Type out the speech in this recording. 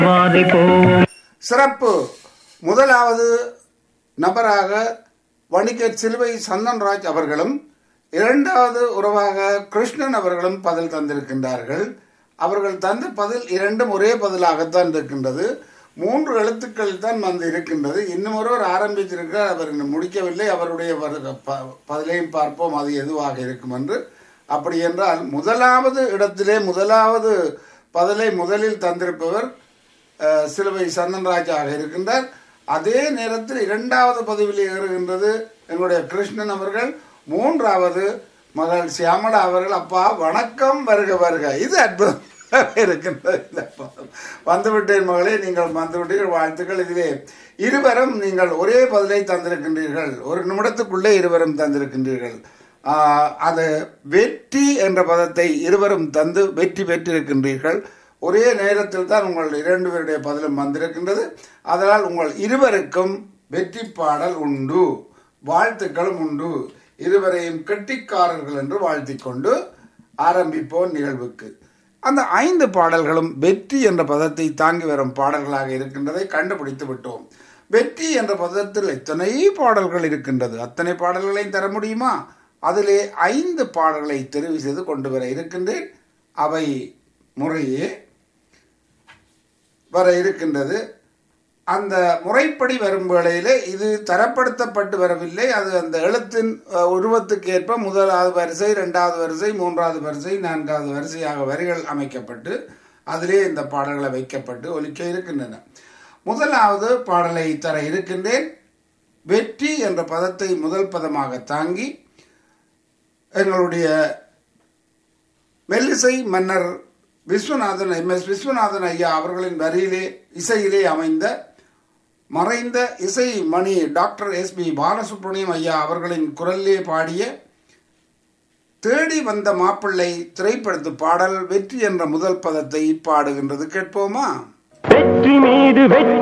மாறி போவோம் சிறப்பு முதலாவது நபராக வணிகர் சிலுவை சந்தன்ராஜ் அவர்களும் இரண்டாவது உறவாக கிருஷ்ணன் அவர்களும் பதில் தந்திருக்கின்றார்கள் அவர்கள் தந்த பதில் இரண்டும் ஒரே பதிலாகத்தான் இருக்கின்றது மூன்று எழுத்துக்கள் தான் வந்து இருக்கின்றது இன்னும் ஒருவர் ஆரம்பித்திருக்கிறார் அவர் இன்னும் முடிக்கவில்லை அவருடைய வரு- ப- பதிலையும் பார்ப்போம் அது எதுவாக இருக்கும் என்று அப்படி என்றால் முதலாவது இடத்திலே முதலாவது பதிலை முதலில் தந்திருப்பவர் அஹ், சிலுவை சந்தன்ராஜாக இருக்கின்றார் அதே நேரத்தில் இரண்டாவது பதவியில் ஏறுகின்றது எங்களுடைய கிருஷ்ணன் அவர்கள் மூன்றாவது மகள் சியாமளா அவர்கள் அப்பா வணக்கம் வருக வருக இது அற்புதம் இருக்கின்றது இந்த பாடல். வந்துவிட்டேன் மகளே நீங்கள் வந்துவிட்டீர்கள் வாழ்த்துக்கள் இதிலே இருவரும் நீங்கள் ஒரே பதிலை தந்திருக்கின்றீர்கள் ஒரு நிமிடத்துக்குள்ளே இருவரும் தந்திருக்கின்றீர்கள் ஆஹ், அது வெற்றி என்ற பதத்தை இருவரும் தந்து வெற்றி பெற்றிருக்கின்றீர்கள் ஒரே நேரத்தில் தான் உங்கள் இரண்டு பேருடைய பதிலும் வந்திருக்கின்றது அதனால் உங்கள் இருவருக்கும் வெற்றி பாடல் உண்டு வாழ்த்துக்களும் உண்டு இருவரையும் கெட்டிக்காரர்கள் என்று வாழ்த்திக் கொண்டு ஆரம்பிப்போம் நிகழ்வுக்கு அந்த ஐந்து பாடல்களும் வெற்றி என்ற பதத்தை தாங்கி வரும் பாடல்களாக இருக்கின்றதை கண்டுபிடித்து விட்டோம் வெற்றி என்ற பதத்தில் எத்தனை பாடல்கள் இருக்கின்றது அத்தனை பாடல்களையும் தர முடியுமா அதிலே ஐந்து பாடல்களை தெரிவு செய்து கொண்டு வர இருக்கின்றேன் அவை முறையே வர இருக்கின்றது அந்த முறைப்படி வரும் வேளையிலே இது தரப்படுத்தப்பட்டு வரவில்லை அது அந்த எழுத்தின் அஹ், உருவத்துக்கு ஏற்ப முதலாவது வரிசை இரண்டாவது வரிசை மூன்றாவது வரிசை நான்காவது வரிசையாக வரிகள் அமைக்கப்பட்டு அதிலே இந்த பாடல்களை வைக்கப்பட்டு ஒலிக்க இருக்கின்றன முதலாவது பாடலை தர இருக்கின்றேன் வெற்றி என்ற பதத்தை முதல் பதமாக தாங்கி எங்களுடைய மெல்லிசை மன்னர் விஸ்வநாதன் எம் எஸ் விஸ்வநாதன் ஐயா அவர்களின் வரியிலே இசையிலே அமைந்த மறைந்த இசை மணி டாக்டர் எஸ் பி பாலசுப்ரமணியம் ஐயா அவர்களின் குரலிலே பாடிய தேடி வந்த மாப்பிள்ளை திரைப்படத்து பாடல் வெற்றி என்ற முதல் பதத்தை பாடுகின்றது கேட்போமா வெற்றி மீது வெற்றி